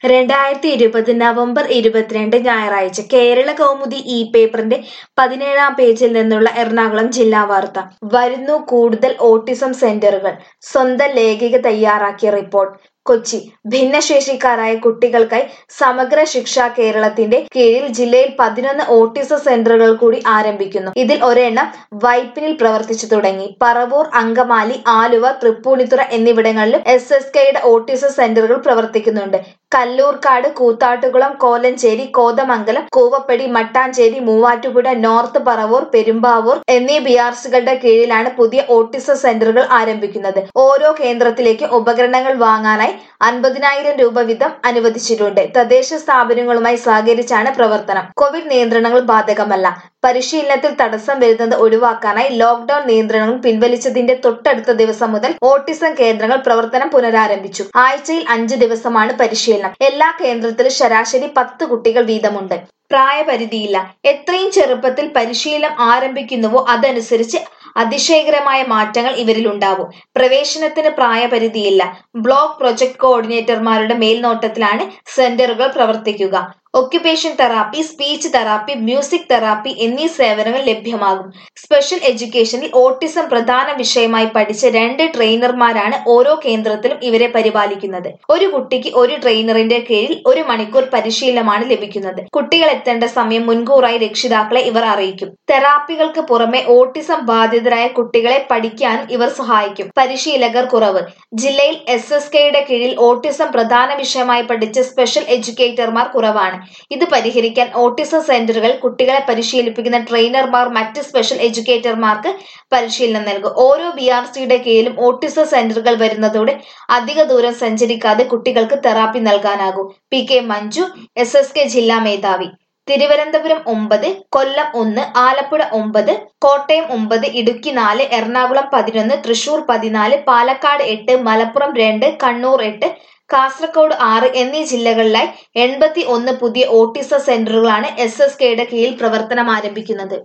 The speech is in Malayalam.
രണ്ടായിരത്തി ഇരുപത് നവംബർ ഇരുപത്തിരണ്ട് ഞായറാഴ്ച കേരള കൗമുദി ഇ പേപ്പറിന്റെ പതിനേഴാം പേജിൽ നിന്നുള്ള എറണാകുളം ജില്ലാ വാർത്ത വരുന്നു കൂടുതൽ ഓട്ടിസം സെന്ററുകൾ സ്വന്തം ലേഖിക തയ്യാറാക്കിയ റിപ്പോർട്ട് കൊച്ചി ഭിന്നശേഷിക്കാരായ കുട്ടികൾക്കായി സമഗ്ര ശിക്ഷ കേരളത്തിന്റെ കീഴിൽ ജില്ലയിൽ പതിനൊന്ന് ഓട്ടിസം സെന്ററുകൾ കൂടി ആരംഭിക്കുന്നു ഇതിൽ ഒരെണ്ണം വൈപ്പിനിൽ പ്രവർത്തിച്ചു തുടങ്ങി പറവൂർ അങ്കമാലി ആലുവ തൃപ്പൂണിത്തുറ എന്നിവിടങ്ങളിലും എസ് എസ് കെയുടെ ഓട്ടിസം സെന്ററുകൾ പ്രവർത്തിക്കുന്നുണ്ട് കല്ലൂർക്കാട് കൂത്താട്ടുകുളം കോലഞ്ചേരി കോതമംഗലം കൂവപ്പടി മട്ടാഞ്ചേരി മൂവാറ്റുപുഴ നോർത്ത് പറവൂർ പെരുമ്പാവൂർ എന്നീ ബി ആർ സികളുടെ കീഴിലാണ് പുതിയ ഓട്ടിസം സെന്ററുകൾ ആരംഭിക്കുന്നത് ഓരോ കേന്ദ്രത്തിലേക്ക് ഉപകരണങ്ങൾ വാങ്ങാനായി അൻപതിനായിരം രൂപ വീതം അനുവദിച്ചിട്ടുണ്ട് തദ്ദേശ സ്ഥാപനങ്ങളുമായി സഹകരിച്ചാണ് പ്രവർത്തനം കോവിഡ് നിയന്ത്രണങ്ങൾ ബാധകമല്ല പരിശീലനത്തിൽ തടസ്സം വരുന്നത് ഒഴിവാക്കാനായി ലോക്ഡൌൺ നിയന്ത്രണങ്ങൾ പിൻവലിച്ചതിന്റെ തൊട്ടടുത്ത ദിവസം മുതൽ ഓട്ടിസം കേന്ദ്രങ്ങൾ പ്രവർത്തനം പുനരാരംഭിച്ചു ആഴ്ചയിൽ അഞ്ച് ദിവസമാണ് പരിശീലനം എല്ലാ കേന്ദ്രത്തിലും ശരാശരി പത്ത് കുട്ടികൾ വീതമുണ്ട് പ്രായപരിധിയില്ല എത്രയും ചെറുപ്പത്തിൽ പരിശീലനം ആരംഭിക്കുന്നുവോ അതനുസരിച്ച് അതിശയകരമായ മാറ്റങ്ങൾ ഇവരിൽ ഉണ്ടാവും പ്രവേശനത്തിന് പ്രായപരിധിയില്ല ബ്ലോക്ക് പ്രൊജക്ട് കോർഡിനേറ്റർമാരുടെ മേൽനോട്ടത്തിലാണ് സെന്ററുകൾ പ്രവർത്തിക്കുക occupation therapy speech therapy music therapy എന്നീ സേവനങ്ങൾ ലഭ്യമാകും സ്പെഷ്യൽ എഡ്യൂക്കേഷനിൽ ഓട്ടിസം പ്രധാന വിഷയമായി പഠിച്ച രണ്ട് ട്രെയിനർമാരാണ് ഓരോ കേന്ദ്രത്തിലും ഇവരെ പരിപാലിക്കുന്നത് ഒരു കുട്ടിക്ക് ഒരു ട്രെയിനറിന്റെ കീഴിൽ ഒരു മണിക്കൂർ പരിശീലനമാണ് ലഭിക്കുന്നത് കുട്ടികൾ എത്തേണ്ട സമയം മുൻകൂറായി രക്ഷിതാക്കളെ ഇവർ അറിയിക്കും തെറാപ്പികൾക്ക് പുറമെ ഓട്ടിസം ബാധിതരായ കുട്ടികളെ പഠിക്കാനും ഇവർ സഹായിക്കും പരിശീലകർ കുറവ് ജില്ലയിൽ എസ് എസ് കെയുടെ കീഴിൽ ഓട്ടിസം പ്രധാന വിഷയമായി പഠിച്ച സ്പെഷ്യൽ എഡ്യൂക്കേറ്റർമാർ കുറവാണ് ഇത് പരിഹരിക്കാൻ ഓട്ടിസം സെന്ററുകൾ കുട്ടികളെ പരിശീലിപ്പിക്കുന്ന ട്രെയിനർമാർ മറ്റ് സ്പെഷ്യൽ എഡ്യൂക്കേറ്റർമാർക്ക് പരിശീലനം നൽകും ഓരോ ബി ആർ സിയുടെ കീഴിലും ഓട്ടിസം സെന്ററുകൾ വരുന്നതോടെ അധിക ദൂരം സഞ്ചരിക്കാതെ കുട്ടികൾക്ക് തെറാപ്പി നൽകാനാകും P K Manju S S K ജില്ലാ മേധാവി തിരുവനന്തപുരം ഒമ്പത് കൊല്ലം ഒന്ന് ആലപ്പുഴ ഒമ്പത് കോട്ടയം ഒമ്പത് ഇടുക്കി നാല് എറണാകുളം പതിനൊന്ന് തൃശൂർ പതിനാല് പാലക്കാട് എട്ട് മലപ്പുറം രണ്ട് കണ്ണൂർ എട്ട് കാസർഗോഡ് ആറ് എന്നീ ജില്ലകളിലായി എൺപത്തി ഒന്ന് പുതിയ ഓട്ടിസം സെന്ററുകളാണ് എസ് എസ് കെയുടെ കീഴിൽ പ്രവർത്തനം ആരംഭിക്കുന്നത്